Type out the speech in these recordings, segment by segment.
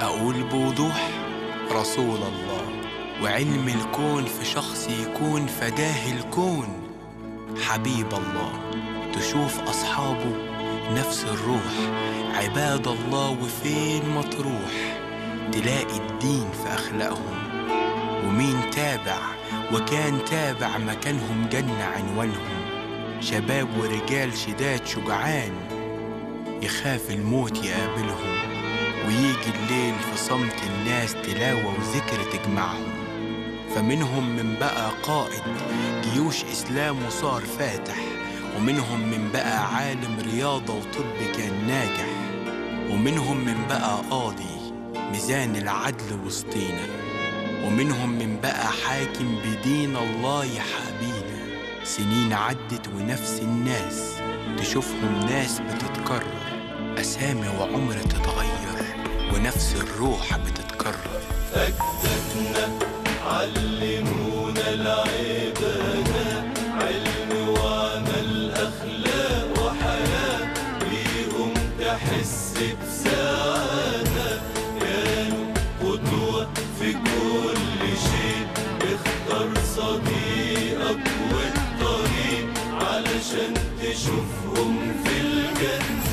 أقول بوضوح رسول الله وعلم الكون في شخص يكون فداه الكون حبيب الله تشوف أصحابه نفس الروح عباد الله وفين ما تروح تلاقي الدين في أخلاقهم ومين تابع وكان تابع مكانهم جنة عنوانهم شباب ورجال شداد شجعان يخاف الموت يقابلهم ويجي الليل في صمت الناس تلاوة وذكر تجمعهم فمنهم من بقى قائد جيوش إسلام وصار فاتح ومنهم من بقى عالم رياضة وطب كان ناجح ومنهم من بقى قاضي ميزان العدل وسطينا ومنهم من بقى حاكم بدين الله يحابينا سنين عدت ونفس الناس تشوفهم ناس بتتكرر أسامي وعمر تتغير ونفس الروح بتتكرر أجدادنا علمونا العبادة علم وعمل أخلاق وحياة بيهم تحس بسعادة كانوا قدوة في كل شيء اختار صديقك والطريق علشان تشوفهم في الجنة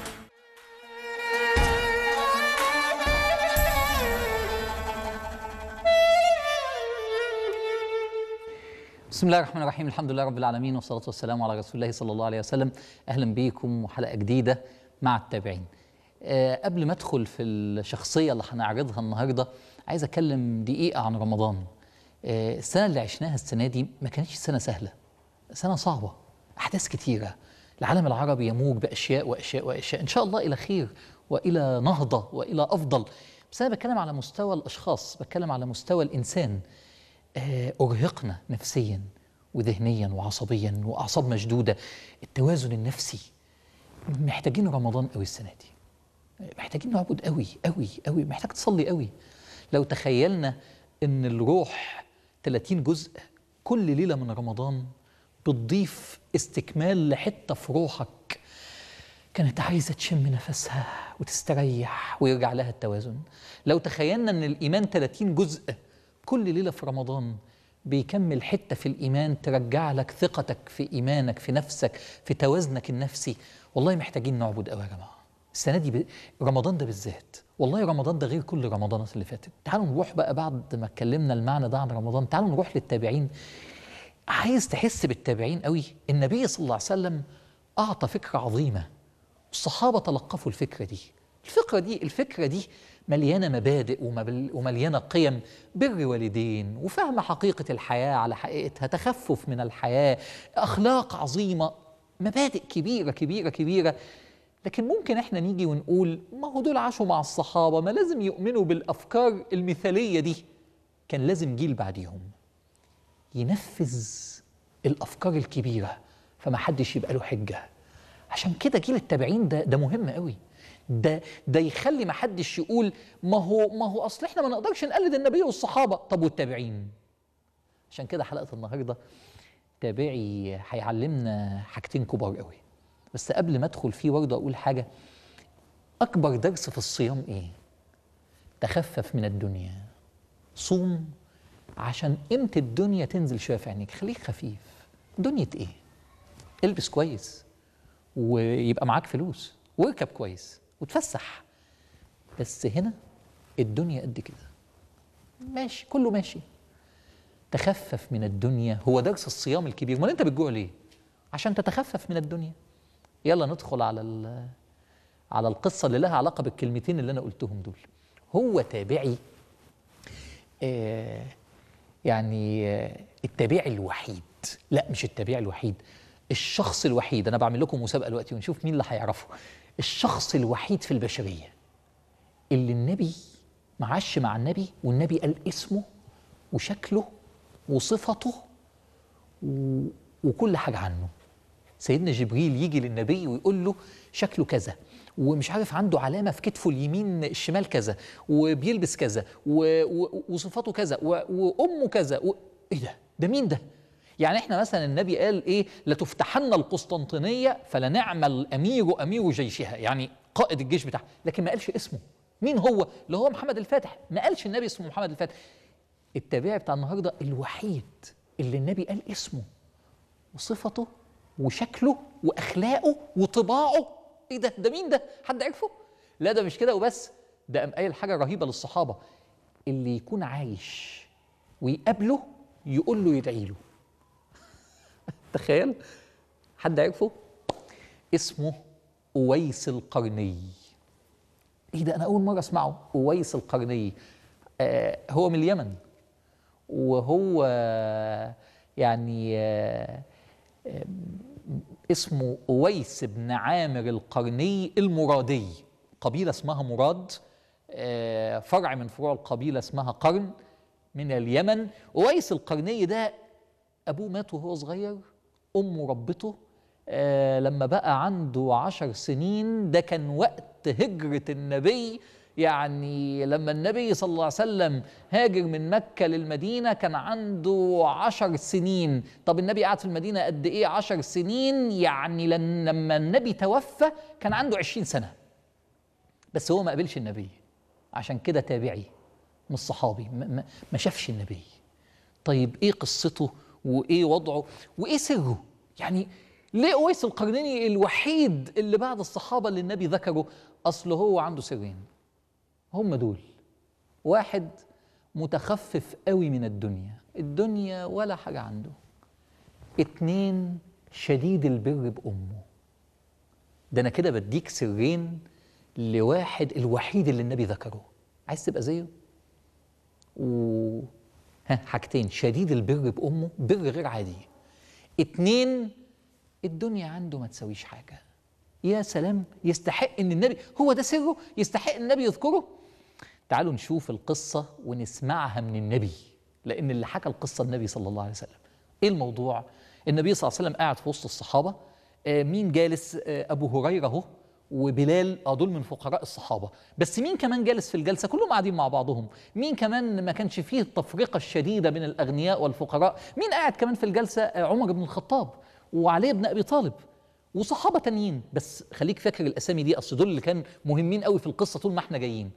بسم الله الرحمن الرحيم الحمد لله رب العالمين والصلاة والسلام على رسول الله صلى الله عليه وسلم أهلا بيكم وحلقة جديدة مع التابعين أه قبل ما أدخل في الشخصية اللي هنعرضها النهاردة عايز أتكلم دقيقة عن رمضان أه السنة اللي عشناها السنة دي ما كانتش سنة سهلة سنة صعبة أحداث كتيرة العالم العربي يموج بأشياء وأشياء وأشياء إن شاء الله إلى خير وإلى نهضة وإلى أفضل بس أنا بتكلم على مستوى الأشخاص بتكلم على مستوى الإنسان آه، أرهقنا نفسيا وذهنيا وعصبيا وأعصاب مشدودة التوازن النفسي محتاجين رمضان قوي السنة دي محتاجين نعبد قوي قوي قوي محتاج تصلي قوي لو تخيلنا ان الروح 30 جزء كل ليلة من رمضان بتضيف استكمال لحتة في روحك كانت عايزة تشم نفسها وتستريح ويرجع لها التوازن لو تخيلنا ان الإيمان 30 جزء كل ليلة في رمضان بيكمل حتة في الإيمان ترجع لك ثقتك في إيمانك في نفسك في توازنك النفسي والله محتاجين نعبد قوي يا جماعة السنة دي ب... رمضان ده بالذات والله رمضان ده غير كل رمضانات اللي فاتت تعالوا نروح بقى بعد ما اتكلمنا المعنى ده عن رمضان تعالوا نروح للتابعين عايز تحس بالتابعين قوي النبي صلى الله عليه وسلم أعطى فكرة عظيمة الصحابة تلقفوا الفكرة دي الفكرة دي الفكرة دي مليانة مبادئ ومبل- ومليانة قيم بر والدين وفهم حقيقة الحياة على حقيقتها تخفف من الحياة أخلاق عظيمة مبادئ كبيرة كبيرة كبيرة لكن ممكن احنا نيجي ونقول ما هو دول عاشوا مع الصحابة ما لازم يؤمنوا بالأفكار المثالية دي كان لازم جيل بعديهم ينفذ الافكار الكبيره فما حدش يبقى له حجه عشان كده جيل التابعين ده ده مهم قوي ده ده يخلي ما حدش يقول ما هو ما هو اصل احنا ما نقدرش نقلد النبي والصحابه طب والتابعين عشان كده حلقه النهارده تابعي هيعلمنا حاجتين كبار قوي بس قبل ما ادخل فيه برضه اقول حاجه اكبر درس في الصيام ايه تخفف من الدنيا صوم عشان قيمة الدنيا تنزل شوية في عينيك خليك خفيف دنيا ايه البس كويس ويبقى معاك فلوس واركب كويس وتفسح بس هنا الدنيا قد كده ماشي كله ماشي تخفف من الدنيا هو درس الصيام الكبير ما انت بتجوع ليه عشان تتخفف من الدنيا يلا ندخل على ال- على القصة اللي لها علاقة بالكلمتين اللي أنا قلتهم دول هو تابعي آه يعني آه، التابعي الوحيد لا مش التابعي الوحيد الشخص الوحيد انا بعمل لكم مسابقه دلوقتي ونشوف مين اللي هيعرفه الشخص الوحيد في البشريه اللي النبي معاش مع النبي والنبي قال اسمه وشكله وصفته و... وكل حاجه عنه سيدنا جبريل يجي للنبي ويقول له شكله كذا ومش عارف عنده علامة في كتفه اليمين الشمال كذا وبيلبس كذا و... و... وصفاته كذا و... وأمه كذا و... إيه ده؟ ده مين ده؟ يعني احنا مثلا النبي قال ايه لتفتحن القسطنطينية فلنعم الأمير أمير جيشها يعني قائد الجيش بتاعها لكن ما قالش اسمه مين هو اللي هو محمد الفاتح ما قالش النبي اسمه محمد الفاتح التابعي بتاع النهارده الوحيد اللي النبي قال اسمه وصفته وشكله واخلاقه وطباعه ايه ده ده مين ده حد عرفه لا ده مش كده وبس ده قام قايل حاجه رهيبه للصحابه اللي يكون عايش ويقابله يقول له يدعي له تخيل حد عرفه اسمه أويس القرني ايه ده انا اول مره اسمعه أويس القرني آه هو من اليمن وهو يعني آه آه اسمه أويس بن عامر القرني المرادي قبيلة اسمها مراد آه فرع من فروع القبيلة اسمها قرن من اليمن أويس القرني ده أبوه مات وهو صغير أمه ربته آه لما بقى عنده عشر سنين ده كان وقت هجرة النبي يعني لما النبي صلى الله عليه وسلم هاجر من مكة للمدينة كان عنده عشر سنين طب النبي قعد في المدينة قد إيه عشر سنين يعني لن- لما النبي توفى كان عنده عشرين سنة بس هو ما قابلش النبي عشان كده تابعي مش صحابي ما, ما, ما شافش النبي طيب ايه قصته وايه وضعه وايه سره يعني ليه اويس القرنيني الوحيد اللي بعد الصحابه اللي النبي ذكره اصل هو عنده سرين هم دول واحد متخفف قوي من الدنيا الدنيا ولا حاجه عنده اتنين شديد البر بامه ده انا كده بديك سرين لواحد الوحيد اللي النبي ذكره عايز تبقى زيه و ها حاجتين شديد البر بامه بر غير عادي اتنين الدنيا عنده ما تسويش حاجه يا سلام يستحق ان النبي هو ده سره يستحق النبي يذكره تعالوا نشوف القصه ونسمعها من النبي لان اللي حكى القصه النبي صلى الله عليه وسلم ايه الموضوع النبي صلى الله عليه وسلم قاعد في وسط الصحابه آه مين جالس آه ابو هريره اهو وبلال اه دول من فقراء الصحابه بس مين كمان جالس في الجلسه كلهم قاعدين مع بعضهم مين كمان ما كانش فيه التفرقه الشديده بين الاغنياء والفقراء مين قاعد كمان في الجلسه آه عمر بن الخطاب وعلي بن ابي طالب وصحابه تانيين بس خليك فاكر الاسامي دي اصل دول اللي كان مهمين قوي في القصه طول ما احنا جايين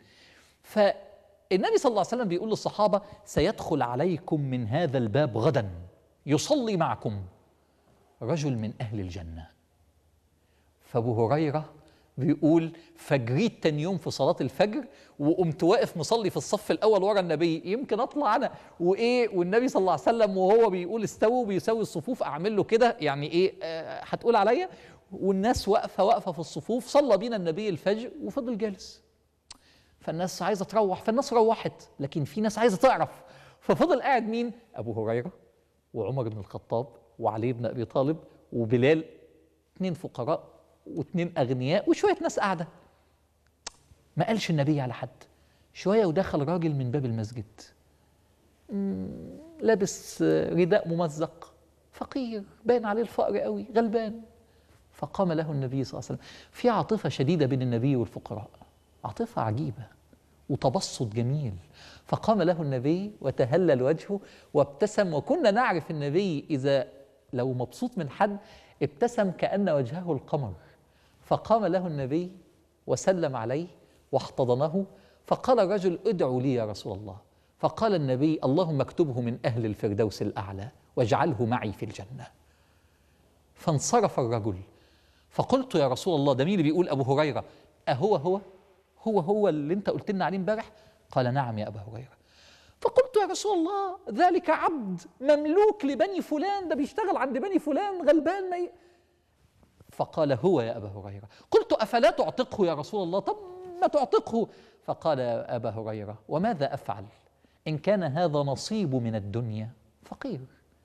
فالنبي صلى الله عليه وسلم بيقول للصحابه سيدخل عليكم من هذا الباب غدا يصلي معكم رجل من اهل الجنه فابو هريره بيقول فجريت تاني يوم في صلاه الفجر وقمت واقف مصلي في الصف الاول ورا النبي يمكن اطلع انا وايه والنبي صلى الله عليه وسلم وهو بيقول استووا بيساوي الصفوف اعمل له كده يعني ايه آه، هتقول عليا والناس واقفه واقفه في الصفوف صلى بينا النبي الفجر وفضل جالس فالناس عايزه تروح فالناس روحت لكن في ناس عايزه تعرف ففضل قاعد مين ابو هريره وعمر بن الخطاب وعلي بن ابي طالب وبلال اتنين فقراء واتنين اغنياء وشويه ناس قاعده ما قالش النبي على حد شويه ودخل راجل من باب المسجد مم، لابس آه، رداء ممزق فقير باين عليه الفقر قوي غلبان فقام له النبي صلى الله عليه وسلم في عاطفه شديده بين النبي والفقراء عاطفه عجيبه وتبسط جميل فقام له النبي وتهلل وجهه وابتسم وكنا نعرف النبي اذا لو مبسوط من حد ابتسم كان وجهه القمر فقام له النبي وسلم عليه واحتضنه فقال الرجل ادعوا لي يا رسول الله فقال النبي اللهم اكتبه من اهل الفردوس الاعلى واجعله معي في الجنه فانصرف الرجل فقلت يا رسول الله ده مين اللي بيقول ابو هريره اهو هو هو هو اللي انت قلت لنا عليه امبارح قال نعم يا ابا هريره فقلت يا رسول الله ذلك عبد مملوك لبني فلان ده بيشتغل عند بني فلان غلبان ما ي... فقال هو يا ابا هريره قلت افلا تعتقه يا رسول الله طب ما تعتقه فقال يا ابا هريره وماذا افعل ان كان هذا نصيب من الدنيا فقير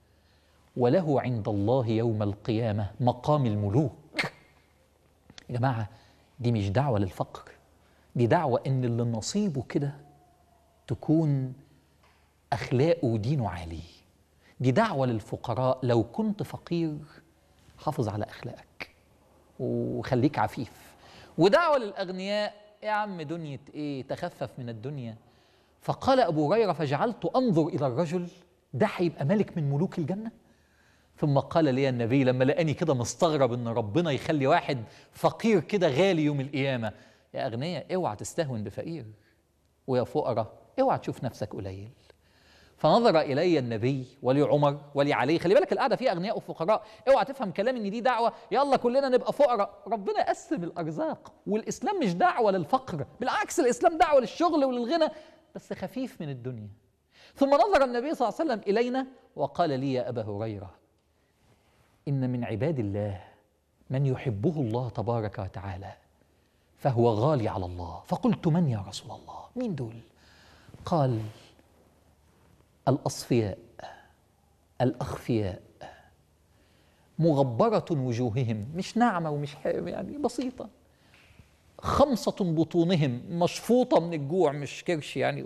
وله عند الله يوم القيامه مقام الملوك يا جماعه دي مش دعوه للفقر دي دعوه ان اللي نصيبه كده تكون اخلاقه ودينه عالي دي دعوه للفقراء لو كنت فقير حافظ على اخلاقك وخليك عفيف ودعوه للاغنياء يا عم دنيا ايه تخفف من الدنيا فقال ابو هريره فجعلت انظر الى الرجل ده هيبقى ملك من ملوك الجنه ثم قال لي النبي لما لقاني كده مستغرب ان ربنا يخلي واحد فقير كده غالي يوم القيامه يا اغنياء اوعى تستهون بفقير ويا فقراء اوعى تشوف نفسك قليل فنظر الي النبي ولعمر ولعلي خلي بالك القعده فيها اغنياء وفقراء اوعى تفهم كلام ان دي دعوه يلا كلنا نبقى فقراء ربنا قسم الارزاق والاسلام مش دعوه للفقر بالعكس الاسلام دعوه للشغل وللغنى بس خفيف من الدنيا ثم نظر النبي صلى الله عليه وسلم الينا وقال لي يا ابا هريره ان من عباد الله من يحبه الله تبارك وتعالى فهو غالي على الله فقلت من يا رسول الله مين دول قال الاصفياء الاخفياء مغبره وجوههم مش ناعمه ومش ح- يعني بسيطه خمصه بطونهم مشفوطه من الجوع مش كرش يعني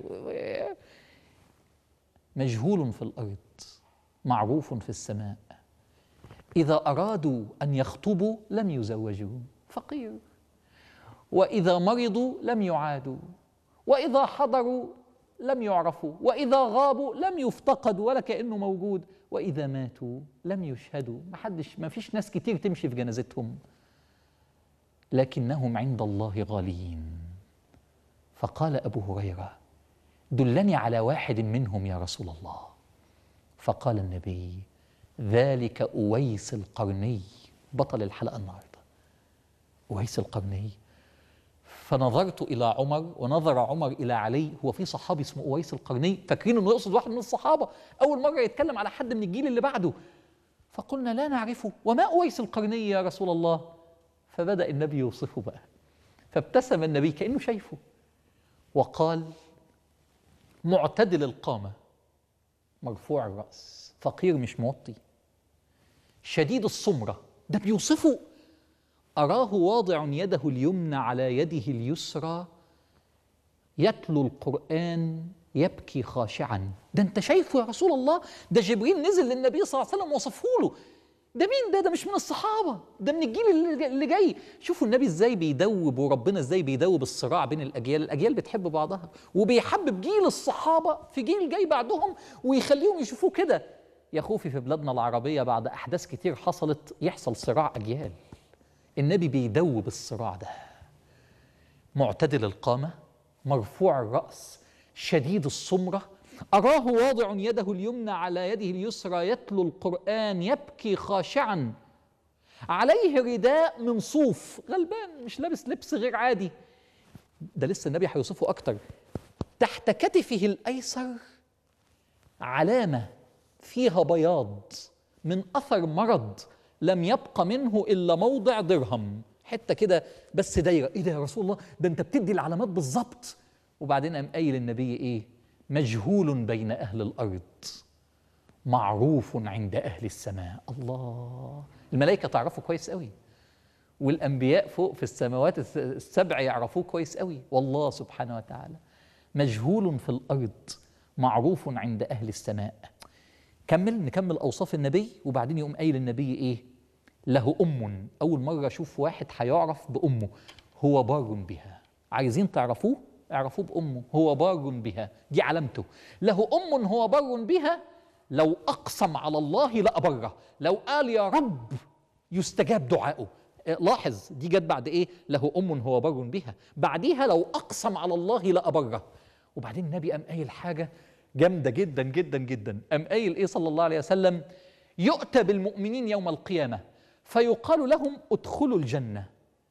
مجهول في الارض معروف في السماء اذا ارادوا ان يخطبوا لم يزوجوا فقير واذا مرضوا لم يعادوا واذا حضروا لم يعرفوا واذا غابوا لم يفتقدوا ولا كانه موجود واذا ماتوا لم يشهدوا ما حدش ما فيش ناس كتير تمشي في جنازتهم لكنهم عند الله غاليين فقال ابو هريره دلني على واحد منهم يا رسول الله فقال النبي ذلك اويس القرني بطل الحلقه النهارده اويس القرني فنظرت الى عمر ونظر عمر الى علي هو في صحابي اسمه اويس القرني فاكرين انه يقصد واحد من الصحابه اول مره يتكلم على حد من الجيل اللي بعده فقلنا لا نعرفه وما اويس القرني يا رسول الله فبدا النبي يوصفه بقى فابتسم النبي كانه شايفه وقال معتدل القامه مرفوع الراس فقير مش موطي شديد السمره ده بيوصفه أراه واضع يده اليمنى على يده اليسرى يتلو القرآن يبكي خاشعا ده أنت شايفه يا رسول الله ده جبريل نزل للنبي صلى الله عليه وسلم وصفه له ده مين ده ده مش من الصحابة ده من الجيل اللي- اللي جاي شوفوا النبي ازاي بيدوب وربنا ازاي بيدوب الصراع بين الأجيال الأجيال بتحب بعضها وبيحبب جيل الصحابة في جيل جاي بعدهم ويخليهم يشوفوه كده يا خوفي في بلادنا العربية بعد أحداث كتير حصلت يحصل صراع أجيال النبي بيدوب الصراع ده معتدل القامة مرفوع الرأس شديد السمرة أراه واضع يده اليمنى على يده اليسرى يتلو القرآن يبكي خاشعا عليه رداء من صوف غلبان مش لابس لبس غير عادي ده لسه النبي هيوصفه أكتر تحت كتفه الأيسر علامة فيها بياض من أثر مرض لم يبق منه إلا موضع درهم حتة كده بس دايرة إيه ده يا رسول الله ده أنت بتدي العلامات بالظبط وبعدين قام قايل النبي إيه مجهول بين أهل الأرض معروف عند أهل السماء الله الملائكة تعرفه كويس قوي والأنبياء فوق في السماوات الس- السبع يعرفوه كويس قوي والله سبحانه وتعالى مجهول في الأرض معروف عند أهل السماء كمل نكمل أوصاف النبي وبعدين يقوم قايل النبي إيه له أم أول مرة أشوف واحد هيعرف بأمه هو بار بها عايزين تعرفوه اعرفوه بأمه هو بار بها دي علامته له أم هو بار بها لو أقسم على الله لأبره لو قال يا رب يستجاب دعائه آه، لاحظ دي جت بعد ايه له ام هو بر بها بعديها لو اقسم على الله لابره وبعدين النبي قام قايل حاجه جامده جدا جدا جدا قام قايل ايه صلى الله عليه وسلم يؤتى بالمؤمنين يوم القيامه فيقال لهم ادخلوا الجنه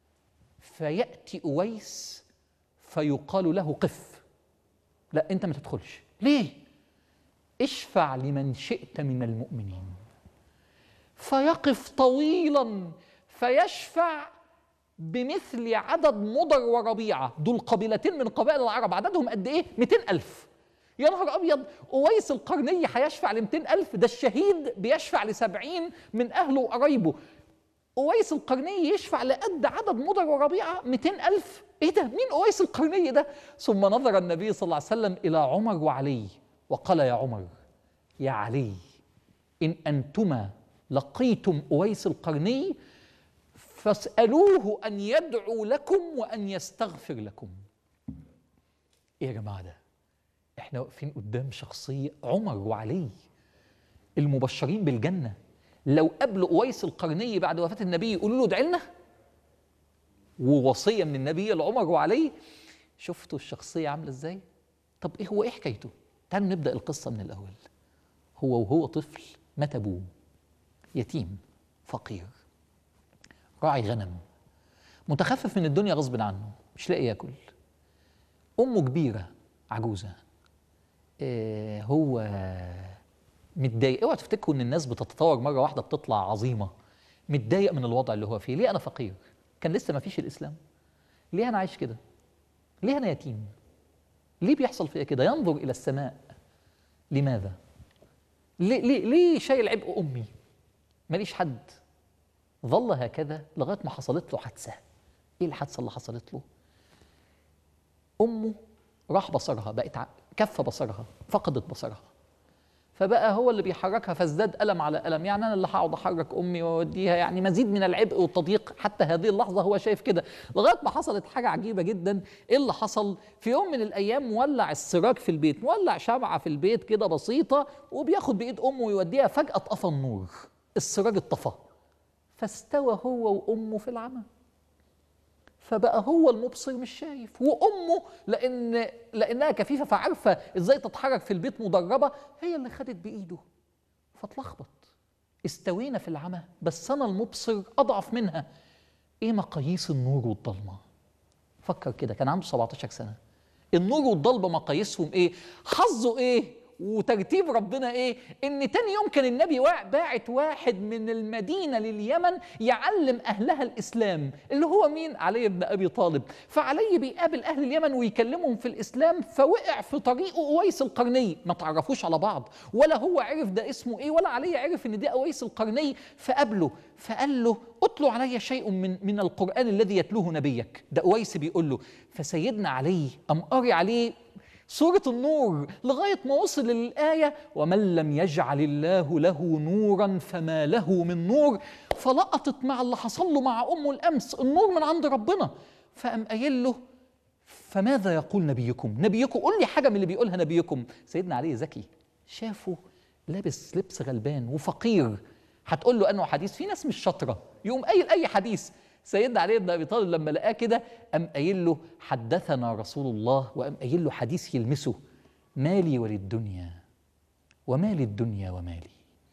فياتي اويس فيقال له قف لا انت ما تدخلش ليه اشفع لمن شئت من المؤمنين فيقف طويلا فيشفع بمثل عدد مضر وربيعة دول قبيلتين من قبائل العرب عددهم قد ايه 200 ألف يا نهار أبيض أويس القرني هيشفع ل 200 ألف ده الشهيد بيشفع لسبعين من أهله وقرايبه أويس القرني يشفع لقد عدد مضر وربيعة 200 ألف إيه ده مين أويس القرني ده ثم نظر النبي صلى الله عليه وسلم إلى عمر وعلي وقال يا عمر يا علي إن أنتما لقيتم أويس القرني فاسألوه أن يدعو لكم وأن يستغفر لكم إيه يا جماعة ده إحنا واقفين قدام شخصية عمر وعلي المبشرين بالجنة لو قابلوا أويس القرني بعد وفاة النبي يقولوا له ادعي لنا ووصيه من النبي لعمر وعليه شفتوا الشخصيه عامله ازاي طب ايه هو ايه حكايته تعالوا نبدا القصه من الاول هو وهو طفل مات ابوه يتيم فقير راعي غنم متخفف من الدنيا غصب عنه مش لاقي ياكل امه كبيره عجوزه إيه هو متضايق اوعى تفتكروا ان الناس بتتطور مره واحده بتطلع عظيمه متضايق من الوضع اللي هو فيه ليه انا فقير كان لسه ما فيش الاسلام ليه انا عايش كده ليه انا يتيم ليه بيحصل فيا كده ينظر الى السماء لماذا ليه ليه ليه شايل عبء امي ماليش حد ظل هكذا لغايه ما حصلت له حادثه ايه الحادثه اللي حصلت له امه راح بصرها بقت ع- كف بصرها فقدت بصرها فبقى هو اللي بيحركها فازداد ألم على ألم يعني أنا اللي هقعد أحرك أمي وأوديها يعني مزيد من العبء والتضييق حتى هذه اللحظة هو شايف كده لغاية ما حصلت حاجة عجيبة جدا إيه اللي حصل في يوم من الأيام مولع السراج في البيت مولع شمعة في البيت كده بسيطة وبياخد بإيد أمه ويوديها فجأة طفى النور السراج اتطفى فاستوى هو وأمه في العمى فبقى هو المبصر مش شايف وامه لان لانها كفيفه فعارفه ازاي تتحرك في البيت مدربه هي اللي خدت بايده فاتلخبط استوينا في العمى بس انا المبصر اضعف منها ايه مقاييس النور والضلمه فكر كده كان عنده 17 سنه النور والضلمه مقاييسهم ايه حظه ايه وترتيب ربنا ايه ان تاني يوم كان النبي وا- باعت واحد من المدينه لليمن يعلم اهلها الاسلام اللي هو مين علي بن ابي طالب فعلي بيقابل اهل اليمن ويكلمهم في الاسلام فوقع في طريقه اويس القرني ما تعرفوش على بعض ولا هو عرف ده اسمه ايه ولا علي عرف ان ده اويس القرني فقابله فقال له اتلو علي شيء من من القران الذي يتلوه نبيك ده اويس بيقول له فسيدنا علي ام قاري عليه سورة النور لغاية ما وصل للآية ومن لم يجعل الله له نورا فما له من نور فلقطت مع اللي حصل له مع أمه الأمس النور من عند ربنا فقام قايل له فماذا يقول نبيكم نبيكم قول لي حاجة من اللي بيقولها نبيكم سيدنا علي ذكي شافه لابس لبس غلبان وفقير هتقول له انه حديث في ناس مش شاطره يقوم قايل اي حديث سيدنا علي بن ابي طالب لما لقاه كده قام قايل له حدثنا رسول الله وقام قايل له حديث يلمسه مالي وللدنيا وما للدنيا ومالي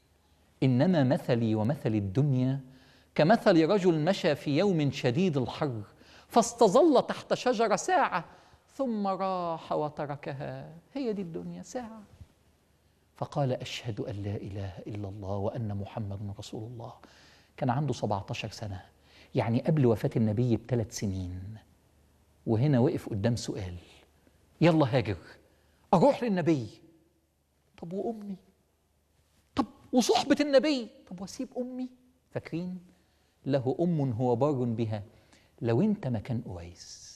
انما مثلي ومثل الدنيا كمثل رجل مشى في يوم شديد الحر فاستظل تحت شجره ساعه ثم راح وتركها هي دي الدنيا ساعه فقال أشهد أن لا إله إلا الله وأن محمد رسول الله كان عنده 17 سنة يعني قبل وفاة النبي بثلاث سنين وهنا وقف قدام سؤال يلا هاجر أروح للنبي طب وأمي طب وصحبة النبي طب وأسيب أمي فاكرين له أم هو بار بها لو أنت مكان أويس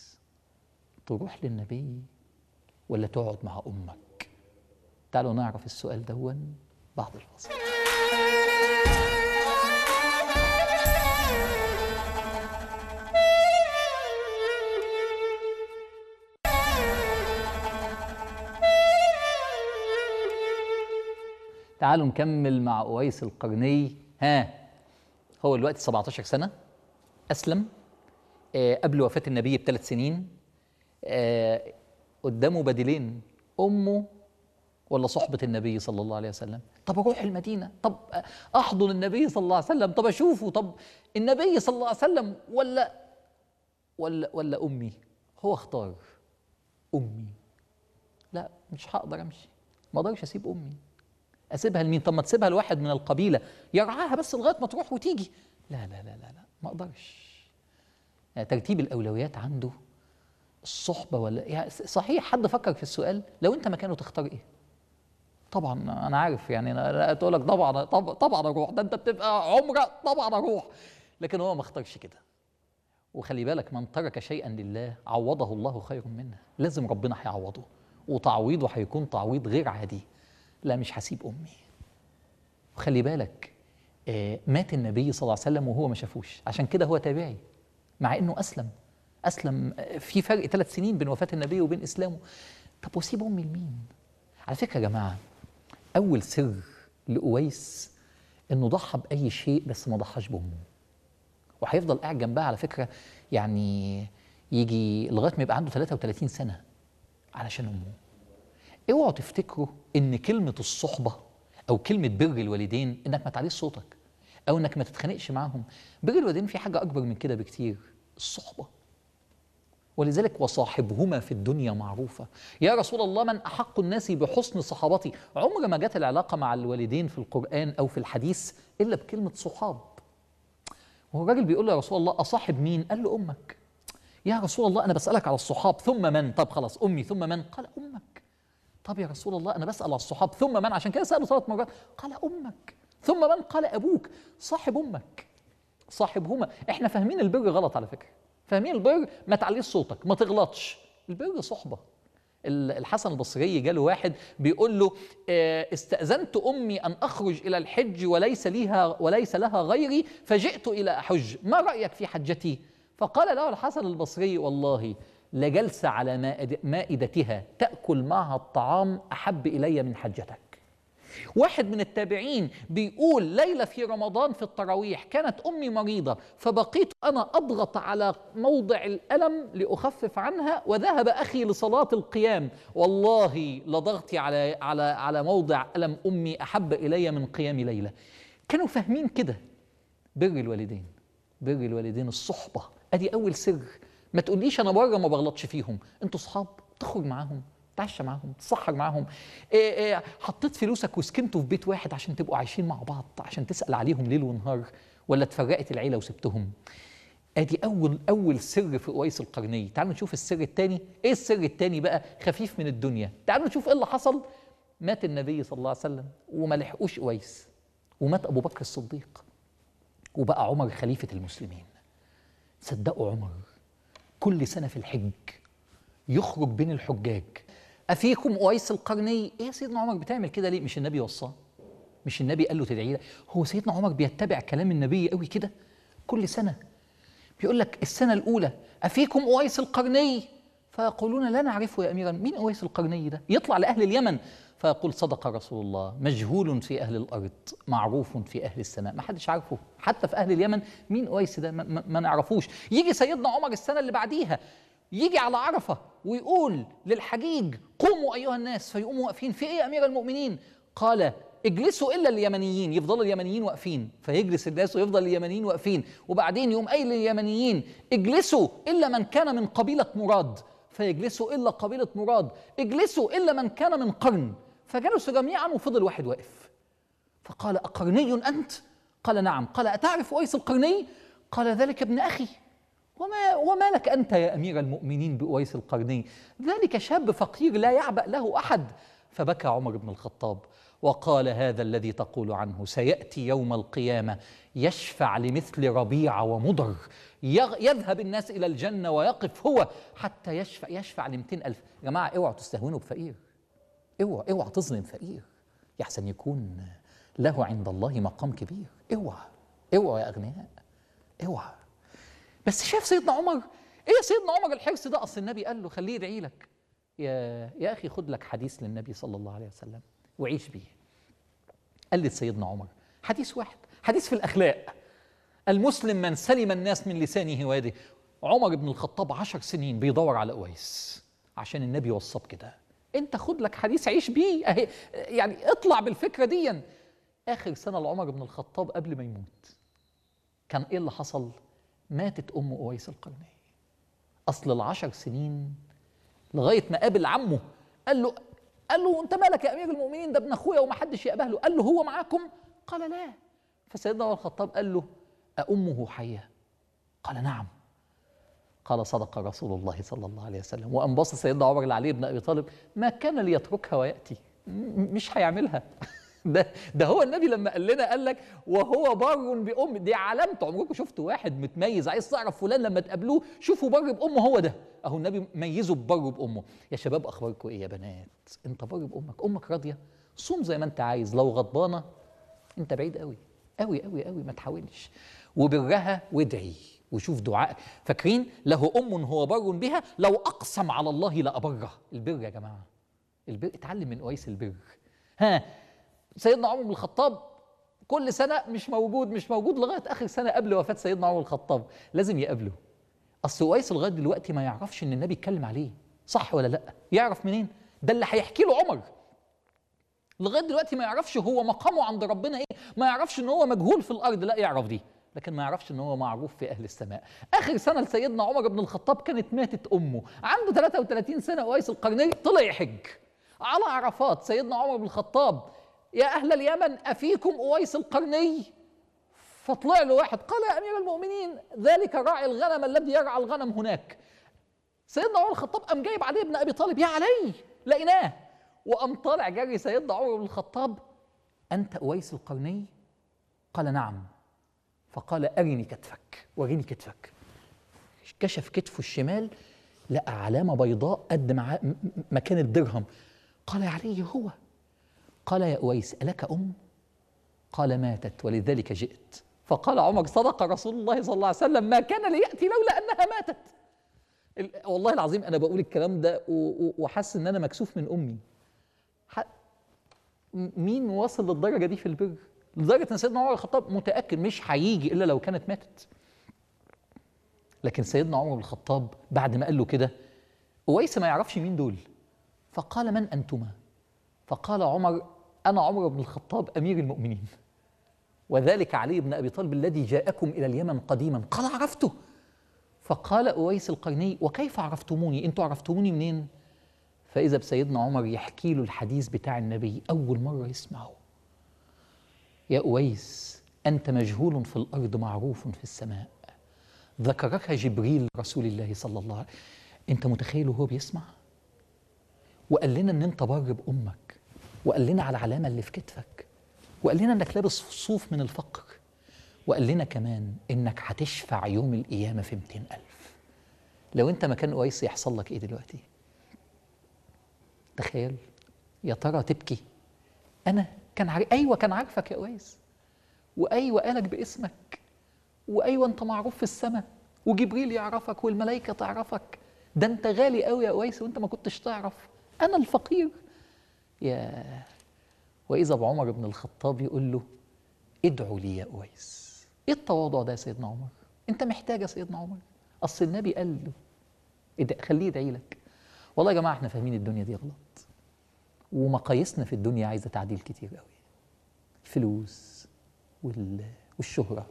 تروح للنبي ولا تقعد مع أمك تعالوا نعرف السؤال دون بعد الفاصل تعالوا نكمل مع أويس القرني ها هو دلوقتي 17 سنة أسلم آه قبل وفاة النبي بثلاث سنين آه قدامه بديلين أمه ولا صحبة النبي صلى الله عليه وسلم طب أروح المدينة طب أحضن النبي صلى الله عليه وسلم طب أشوفه طب النبي صلى الله عليه وسلم ولا ولا ولا أمي هو اختار أمي لا مش هقدر أمشي ما أقدرش أسيب أمي أسيبها لمين طب ما تسيبها لواحد من القبيلة يرعاها بس لغاية ما تروح وتيجي لا لا لا لا لا ما أقدرش يعني ترتيب الأولويات عنده الصحبة ولا يعني صحيح حد فكر في السؤال لو أنت مكانه تختار إيه؟ طبعا انا عارف يعني انا تقول لك طبعا طب طبعا اروح ده انت بتبقى عمره طبعا اروح لكن هو ما اختارش كده وخلي بالك من ترك شيئا لله عوضه الله خير منه لازم ربنا هيعوضه وتعويضه هيكون تعويض غير عادي لا مش هسيب امي وخلي بالك آه مات النبي صلى الله عليه وسلم وهو ما شافوش عشان كده هو تابعي مع انه اسلم اسلم آه، في فرق ثلاث سنين بين وفاه النبي وبين اسلامه طب واسيب امي لمين على فكره يا جماعه اول سر لاويس انه ضحى باي شيء بس ما ضحاش بامه وهيفضل قاعد جنبها على فكره يعني يجي لغايه ما يبقى عنده 33 سنه علشان امه اوعوا تفتكروا ان كلمه الصحبه او كلمه بر الوالدين انك ما تعليش صوتك او انك ما تتخانقش معاهم بر الوالدين في حاجه اكبر من كده بكتير الصحبه ولذلك وصاحبهما في الدنيا معروفة يا رسول الله من أحق الناس بحسن صحابتي عمر ما جت العلاقة مع الوالدين في القرآن أو في الحديث إلا بكلمة صحاب وهو الراجل بيقول له يا رسول الله أصاحب مين؟ قال له أمك يا رسول الله أنا بسألك على الصحاب ثم من؟ طب خلاص أمي ثم من؟ قال أمك طب يا رسول الله أنا بسأل على الصحاب ثم من؟ عشان كده سأله ثلاث مرات قال أمك ثم من؟ قال أبوك صاحب أمك صاحبهما احنا فاهمين البر غلط على فكرة فاهمين البر ما تعليش صوتك ما تغلطش البر صحبة ال- الحسن البصري جاله واحد بيقول له آه، استأذنت أمي أن أخرج إلى الحج وليس لها وليس لها غيري فجئت إلى أحج ما رأيك في حجتي فقال له الحسن البصري والله لجلس على مائد- مائدتها تأكل معها الطعام أحب إلي من حجتك واحد من التابعين بيقول ليلة في رمضان في التراويح كانت أمي مريضة فبقيت أنا أضغط على موضع الألم لأخفف عنها وذهب أخي لصلاة القيام والله لضغطي على على على موضع ألم أمي أحب إلي من قيام ليلة كانوا فاهمين كده بر الوالدين بر الوالدين الصحبة أدي أول سر ما تقوليش أنا بره ما بغلطش فيهم أنتوا صحاب تخرج معاهم تتعشى معاهم تسحر معاهم إيه إيه حطيت فلوسك وسكنتوا في بيت واحد عشان تبقوا عايشين مع بعض عشان تسأل عليهم ليل ونهار ولا اتفرقت العيلة وسبتهم ادي اول اول سر في اويس القرني تعالوا نشوف السر الثاني ايه السر الثاني بقى خفيف من الدنيا تعالوا نشوف ايه اللي حصل مات النبي صلى الله عليه وسلم وما لحقوش اويس ومات ابو بكر الصديق وبقى عمر خليفه المسلمين صدقوا عمر كل سنه في الحج يخرج بين الحجاج افيكم اويس القرني ايه يا سيدنا عمر بتعمل كده ليه مش النبي وصاه مش النبي قال له تدعي له هو سيدنا عمر بيتبع كلام النبي قوي كده كل سنه بيقول لك السنه الاولى افيكم اويس القرني فيقولون لا نعرفه يا اميرا مين اويس القرني ده يطلع لاهل اليمن فيقول صدق رسول الله مجهول في اهل الارض معروف في اهل السماء ما حدش عارفه حتى في اهل اليمن مين اويس ده ما, ما, ما نعرفوش يجي سيدنا عمر السنه اللي بعديها يجي على عرفه ويقول للحجيج قوموا ايها الناس فيقوموا واقفين في ايه يا امير المؤمنين قال اجلسوا الا اليمنيين يفضل اليمنيين واقفين فيجلس الناس ويفضل اليمنيين واقفين وبعدين يقوم قايل لليمنيين اجلسوا الا من كان من قبيله مراد فيجلسوا الا قبيله مراد اجلسوا الا من كان من قرن فجلسوا جميعا وفضل واحد واقف فقال أقرني أنت؟ قال نعم قال أتعرف أويس القرني؟ قال ذلك ابن أخي وما, وما لك أنت يا أمير المؤمنين بأويس القرني ذلك شاب فقير لا يعبأ له أحد فبكى عمر بن الخطاب وقال هذا الذي تقول عنه سيأتي يوم القيامة يشفع لمثل ربيع ومضر يغ- يذهب الناس إلى الجنة ويقف هو حتى يشفع يشفع لمئتين ألف يا جماعة اوعوا تستهونوا بفقير اوعى اوعى تظلم فقير يحسن يكون له عند الله مقام كبير اوعى اوعى يا اغنياء اوعى بس شاف سيدنا عمر ايه يا سيدنا عمر الحرص ده اصل النبي قال له خليه يدعي لك يا يا اخي خد لك حديث للنبي صلى الله عليه وسلم وعيش بيه قال لي سيدنا عمر حديث واحد حديث في الاخلاق المسلم من سلم الناس من لسانه ويده عمر بن الخطاب عشر سنين بيدور على أويس عشان النبي وصى بكده انت خد لك حديث عيش بيه اهي يعني اطلع بالفكرة دي آخر سنة لعمر بن الخطاب قبل ما يموت كان ايه اللي حصل ماتت أم أويس القرني أصل العشر سنين لغاية ما قابل عمه قال له قال له انت مالك يا امير المؤمنين ده ابن اخويا ومحدش يقبله له قال له هو معاكم قال لا فسيدنا عمر الخطاب قال له أأمه حية قال نعم قال صدق رسول الله صلى الله عليه وسلم وأنبص سيدنا عمر لعلي بن أبي طالب ما كان ليتركها ويأتي م- مش هيعملها ده ده هو النبي لما قال لنا قال لك وهو بر بأم دي علامته عمركم شفتوا واحد متميز عايز تعرف فلان لما تقابلوه شوفوا بر بأمه هو ده اهو النبي ميزه ببر بأمه يا شباب أخباركم إيه يا بنات أنت بر بأمك أمك راضية صوم زي ما أنت عايز لو غضبانة انت بعيد قوي قوي قوي قوي ما تحاولش وبرها وادعي وشوف دعاء فاكرين له ام هو بر بها لو اقسم على الله لابره البر يا جماعه البر اتعلم من اويس البر ها سيدنا عمر بن الخطاب كل سنه مش موجود مش موجود لغايه اخر سنه قبل وفاه سيدنا عمر الخطاب لازم يقابله اصل اويس لغايه دلوقتي ما يعرفش ان النبي اتكلم عليه صح ولا لا يعرف منين ده اللي هيحكي له عمر لغايه دلوقتي ما يعرفش هو مقامه عند ربنا ايه ما يعرفش ان هو مجهول في الارض لا يعرف دي لكن ما يعرفش ان هو معروف في اهل السماء اخر سنه لسيدنا عمر بن الخطاب كانت ماتت امه عنده 33 سنه اويس القرني طلع يحج على عرفات سيدنا عمر بن الخطاب يا اهل اليمن افيكم اويس القرني فطلع له واحد قال يا امير المؤمنين ذلك راعي الغنم الذي يرعى الغنم هناك سيدنا عمر الخطاب قام جايب علي بن ابي طالب يا علي لقيناه وقام طالع جري سيدنا عمر بن الخطاب انت اويس القرني قال نعم فقال ارني كتفك وريني كتفك كشف كتفه الشمال لقى علامه بيضاء قد مع م- م- مكان الدرهم قال يا علي هو قال يا اويس الك ام قال ماتت ولذلك جئت فقال عمر صدق رسول الله صلى الله عليه وسلم ما كان لياتي لولا انها ماتت ال- والله العظيم انا بقول الكلام ده و- و- وحاسس ان انا مكسوف من امي ح- م- مين وصل للدرجه دي في البر لدرجه ان سيدنا عمر الخطاب متاكد مش هيجي الا لو كانت ماتت لكن سيدنا عمر بن الخطاب بعد ما قال له كده اويس ما يعرفش مين دول فقال من انتما فقال عمر انا عمر بن الخطاب امير المؤمنين وذلك علي بن ابي طالب الذي جاءكم الى اليمن قديما قال عرفته فقال اويس القرني وكيف عرفتموني انتوا عرفتموني منين فاذا بسيدنا عمر يحكي له الحديث بتاع النبي اول مره يسمعه يا اويس انت مجهول في الارض معروف في السماء ذكرك جبريل رسول الله صلى الله عليه وسلم انت متخيل وهو بيسمع وقال لنا ان انت بر بامك وقال لنا على العلامه اللي في كتفك وقال لنا انك لابس صوف من الفقر وقال لنا كمان انك هتشفع يوم القيامه في 200 الف لو انت مكان اويس يحصل لك ايه دلوقتي تخيل يا ترى تبكي انا كان عارف ايوه كان عارفك يا اويس وايوه قالك باسمك وايوه انت معروف في السماء وجبريل يعرفك والملائكه تعرفك ده انت غالي قوي يا اويس وانت ما كنتش تعرف انا الفقير يا واذا بعمر بن الخطاب يقول له ادعوا لي يا اويس ايه التواضع ده يا سيدنا عمر انت محتاج يا سيدنا عمر اصل النبي قال له ادع- خليه يدعي لك والله يا جماعه احنا فاهمين الدنيا دي غلط ومقاييسنا في الدنيا عايزه تعديل كتير قوي الفلوس وال... والشهره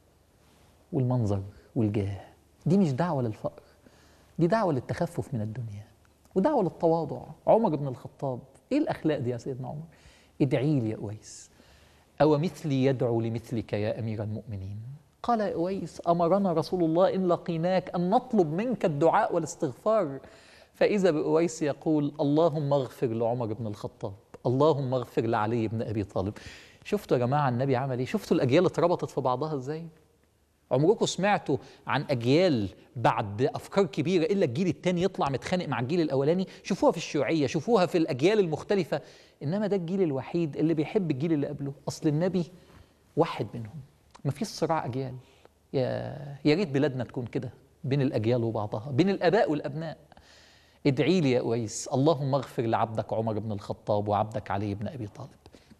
والمنظر والجاه دي مش دعوه للفقر دي دعوه للتخفف من الدنيا ودعوه للتواضع عمر بن الخطاب ايه الاخلاق دي يا سيدنا عمر ادعي لي يا اويس او مثلي يدعو لمثلك يا امير المؤمنين قال يا اويس امرنا رسول الله ان لقيناك ان نطلب منك الدعاء والاستغفار فاذا باويس يقول اللهم اغفر لعمر بن الخطاب اللهم اغفر لعلي بن ابي طالب شفتوا يا جماعه النبي عمل ايه شفتوا الاجيال اتربطت في بعضها ازاي عمركم سمعتوا عن اجيال بعد افكار كبيره الا الجيل الثاني يطلع متخانق مع الجيل الاولاني شوفوها في الشيوعيه شوفوها في الاجيال المختلفه انما ده الجيل الوحيد اللي بيحب الجيل اللي قبله اصل النبي واحد منهم مفيش صراع اجيال يا يا ريت بلادنا تكون كده بين الاجيال وبعضها بين الاباء والابناء ادعي لي يا اويس اللهم اغفر لعبدك عمر بن الخطاب وعبدك علي بن ابي طالب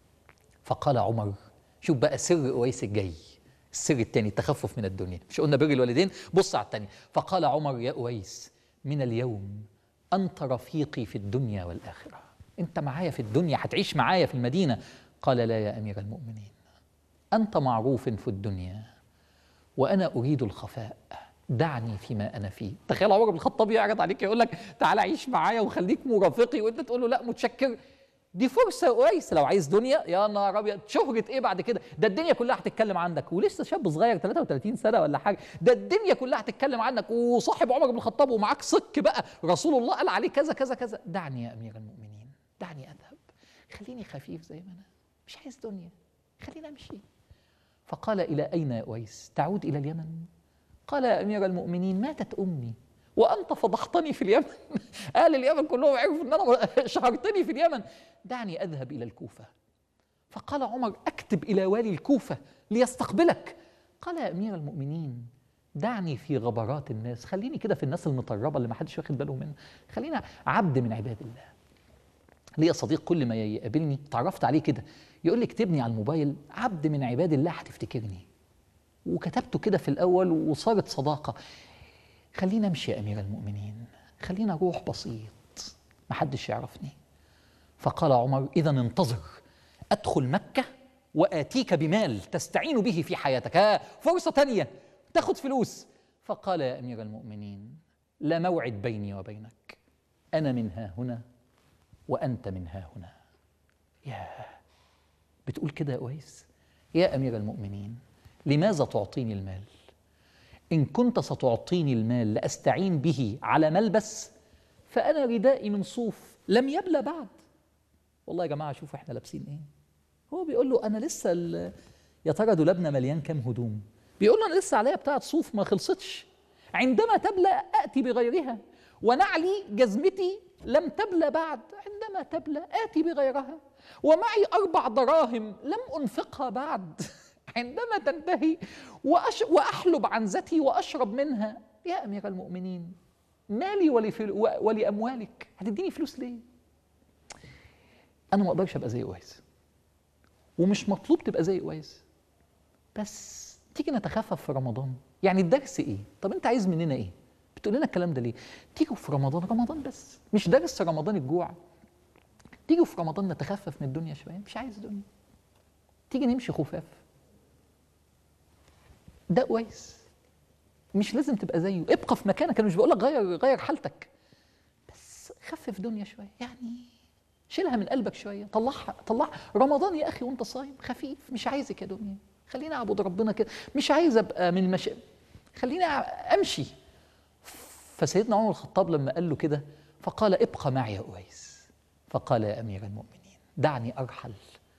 فقال عمر شوف بقى سر اويس الجاي السر الثاني التخفف من الدنيا مش قلنا بر الوالدين بص على الثاني فقال عمر يا اويس من اليوم انت رفيقي في الدنيا والاخره انت معايا في الدنيا هتعيش معايا في المدينه قال لا يا امير المؤمنين انت معروف في الدنيا وانا اريد الخفاء دعني فيما انا فيه تخيل عمر بن الخطاب يعرض عليك يقول لك تعالى عيش معايا وخليك مرافقي وانت تقول له لا متشكر دي فرصه كويسه لو عايز دنيا يا نهار ابيض شهره ايه بعد كده ده الدنيا كلها هتتكلم عنك ولسه شاب صغير 33 سنه ولا حاجه ده الدنيا كلها هتتكلم عنك وصاحب عمر بن الخطاب ومعاك صك بقى رسول الله قال عليه كذا كذا كذا دعني يا امير المؤمنين دعني اذهب خليني خفيف زي ما انا مش عايز دنيا خليني امشي فقال الى اين يا اويس تعود الى اليمن قال يا امير المؤمنين ماتت امي وانت فضحتني في اليمن اهل اليمن كلهم عرفوا ان انا شهرتني في اليمن دعني اذهب الى الكوفه فقال عمر اكتب الى والي الكوفه ليستقبلك قال يا امير المؤمنين دعني في غبرات الناس خليني كده في الناس المطربه اللي ما حدش واخد باله منها خلينا عبد من عباد الله ليا صديق كل ما يقابلني تعرفت عليه كده يقول لي اكتبني على الموبايل عبد من عباد الله هتفتكرني وكتبته كده في الاول وصارت صداقه خلينا امشي يا امير المؤمنين خلينا اروح بسيط محدش يعرفني فقال عمر اذا انتظر ادخل مكه واتيك بمال تستعين به في حياتك ها فرصه تانيه تاخد فلوس فقال يا امير المؤمنين لا موعد بيني وبينك انا من ها هنا وانت من ها هنا يا بتقول كده يا أويس يا أمير المؤمنين لماذا تعطيني المال إن كنت ستعطيني المال لأستعين به على ملبس فأنا ردائي من صوف لم يبلى بعد والله يا جماعة شوفوا إحنا لابسين إيه هو بيقول له أنا لسه ال- يا ترى دولابنا مليان كام هدوم بيقول له أنا لسه عليا بتاعة صوف ما خلصتش عندما تبلى آتي بغيرها ونعلي جزمتي لم تبلى بعد عندما تبلى آتي بغيرها ومعي أربع دراهم لم أنفقها بعد عندما تنتهي وأش وأحلب عنزتي وأشرب منها يا أمير المؤمنين مالي ولفل ولأموالك هتديني فلوس ليه؟ أنا ما أقدرش أبقى زي أويس ومش مطلوب تبقى زي أويس بس تيجي نتخفف في رمضان يعني الدرس ايه طب انت عايز مننا ايه بتقول لنا الكلام ده ليه تيجوا في رمضان رمضان بس مش درس رمضان الجوع تيجوا في رمضان نتخفف من الدنيا شويه مش عايز دنيا تيجي نمشي خفاف ده كويس مش لازم تبقى زيه ابقى في مكانك انا مش بقول لك غير غير حالتك بس خفف دنيا شويه يعني شيلها من قلبك شويه طلعها طلعها رمضان يا اخي وانت صايم خفيف مش عايزك يا دنيا خليني اعبد ربنا كده مش عايز ابقى من المش خليني أع- امشي فسيدنا عمر الخطاب لما قال له كده فقال ابقى معي يا اويس فقال يا امير المؤمنين دعني ارحل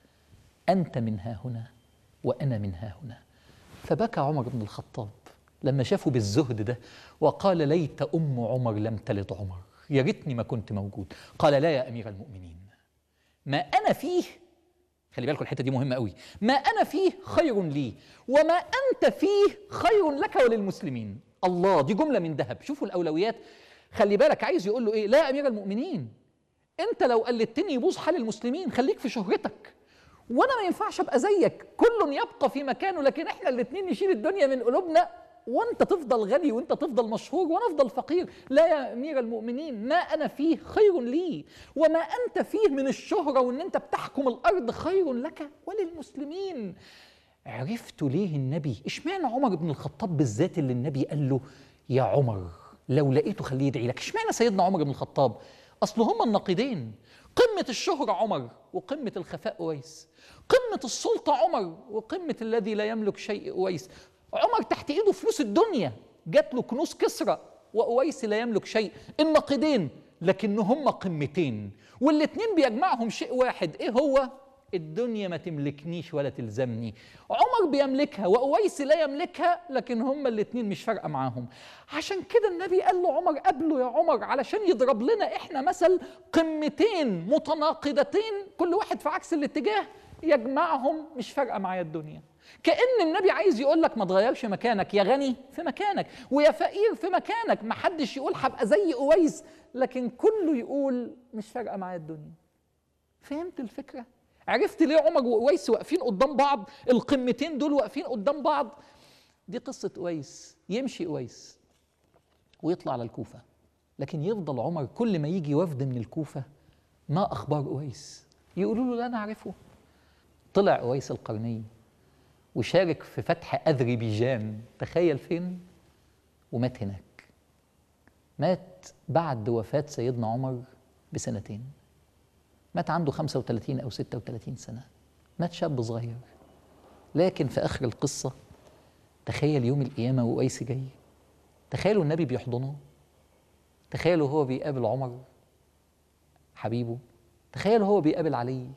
انت من ها هنا وانا من ها هنا فبكى عمر بن الخطاب لما شافه بالزهد ده وقال ليت ام عمر لم تلد عمر يا ريتني ما كنت موجود قال لا يا امير المؤمنين ما انا فيه خلي بالكم الحته دي مهمه قوي ما انا فيه خير لي وما انت فيه خير لك وللمسلمين الله دي جمله من ذهب شوفوا الاولويات خلي بالك عايز يقول له ايه لا يا امير المؤمنين انت لو قلدتني يبوظ حال المسلمين خليك في شهرتك وانا ما ينفعش ابقى زيك كل يبقى في مكانه لكن احنا الاثنين نشيل الدنيا من قلوبنا وانت تفضل غني وانت تفضل مشهور وانا افضل فقير لا يا امير المؤمنين ما انا فيه خير لي وما انت فيه من الشهره وان انت بتحكم الارض خير لك وللمسلمين عرفت ليه النبي اشمعنى عمر بن الخطاب بالذات اللي النبي قال له يا عمر لو لقيته خليه يدعي لك اشمعنى سيدنا عمر بن الخطاب اصل هما النقيضين قمة الشهرة عمر وقمة الخفاء أويس قمة السلطة عمر وقمة الذي لا يملك شيء أويس عمر تحت إيده فلوس الدنيا جات له كنوز كسرى وأويس لا يملك شيء النقيضين لكن هم قمتين والاتنين بيجمعهم شيء واحد إيه هو؟ الدنيا ما تملكنيش ولا تلزمني عمر بيملكها وأويس لا يملكها لكن هما الاتنين مش فارقة معاهم عشان كده النبي قال له عمر قبله يا عمر علشان يضرب لنا احنا مثل قمتين متناقضتين كل واحد في عكس الاتجاه يجمعهم مش فارقة معايا الدنيا كأن النبي عايز يقول لك ما تغيرش مكانك يا غني في مكانك ويا فقير في مكانك ما حدش يقول هبقى زي أويس لكن كله يقول مش فارقة معايا الدنيا فهمت الفكرة؟ عرفت ليه عمر وأويس واقفين قدام بعض القمتين دول واقفين قدام بعض دي قصة أويس يمشي أويس ويطلع على الكوفة لكن يفضل عمر كل ما يجي وفد من الكوفة ما أخبار أويس يقولوا له لا نعرفه طلع أويس القرني وشارك في فتح أذربيجان تخيل فين ومات هناك مات بعد وفاة سيدنا عمر بسنتين مات عنده 35 أو 36 سنة مات شاب صغير لكن في آخر القصة تخيل يوم القيامة وأويس جاي تخيلوا النبي بيحضنه تخيلوا هو بيقابل عمر حبيبه تخيلوا هو بيقابل علي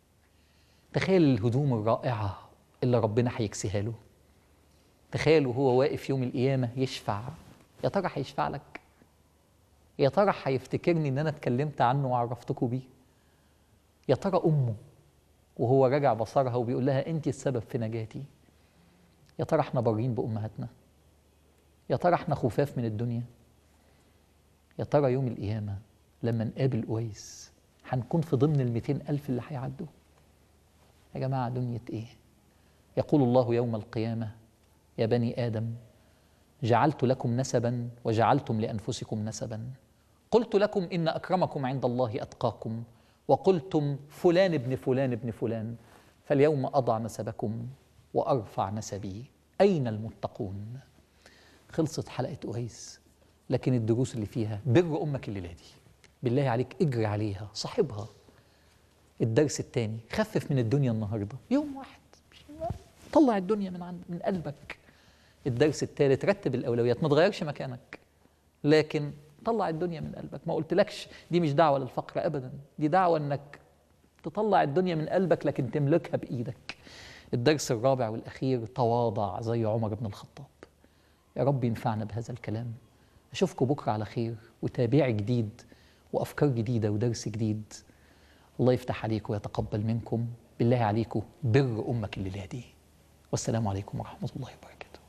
تخيل الهدوم الرائعة اللي ربنا هيكسيها له تخيلوا هو واقف يوم القيامة يشفع يا ترى هيشفع لك يا ترى هيفتكرني ان انا اتكلمت عنه وعرفتكم بيه يا ترى امه وهو راجع بصرها وبيقول لها انت السبب في نجاتي يا ترى احنا بارين بامهاتنا يا ترى احنا خفاف من الدنيا يا ترى يوم القيامه لما نقابل اويس هنكون في ضمن ال 200 ألف اللي هيعدوا يا جماعة دنيا إيه يقول الله يوم القيامة يا بني آدم جعلت لكم نسبا وجعلتم لأنفسكم نسبا قلت لكم إن أكرمكم عند الله أتقاكم وقلتم فلان ابن فلان ابن فلان فاليوم أضع نسبكم وأرفع نسبي أين المتقون خلصت حلقة أويس لكن الدروس اللي فيها بر أمك الليلة دي بالله عليك اجري عليها صاحبها الدرس الثاني خفف من الدنيا النهارده يوم واحد طلع الدنيا من عند من قلبك الدرس الثالث رتب الاولويات ما تغيرش مكانك لكن طلع الدنيا من قلبك ما قلتلكش دي مش دعوه للفقر ابدا دي دعوه انك تطلع الدنيا من قلبك لكن تملكها بايدك الدرس الرابع والاخير تواضع زي عمر بن الخطاب يا رب ينفعنا بهذا الكلام اشوفكم بكره على خير وتابع جديد وافكار جديده ودرس جديد الله يفتح عليكم ويتقبل منكم بالله عليكم بر امك الليله دي والسلام عليكم ورحمه الله وبركاته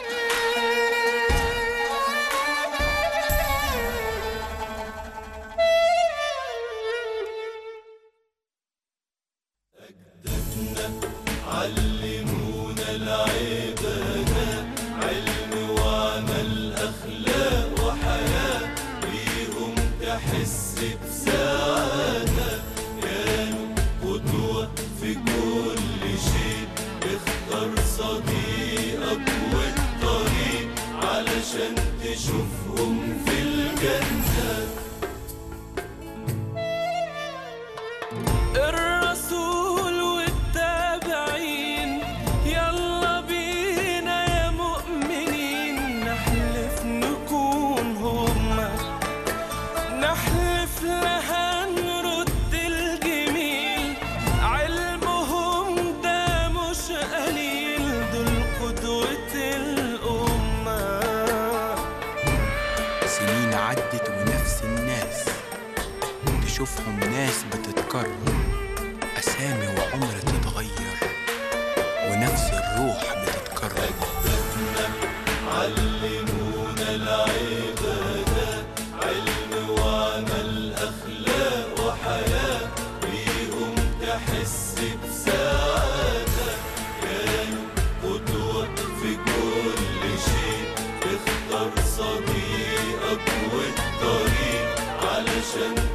علمونا العبادة علم وعمل أخلاق وحياة بيهم تحس بسعادة كانوا قدوة في كل شيء اختار صديقك والطريق علشان تشوفهم في الجنة الرسول والتابعين يلا بينا يا مؤمنين نحلف نكون هما نحلف لها نرد الجميل علمهم ده مش قليل دول قدوة الأمة سنين عدت ونفس الناس تشوفهم ناس بتتكرر أسامي وعمر تتغير ونفس الروح بتتكرر علمونا العبادة علم وعمل أخلاق وحياة بيهم تحس بسعادة كانوا قدوة في كل شيء اختار صديقك والطريق علشان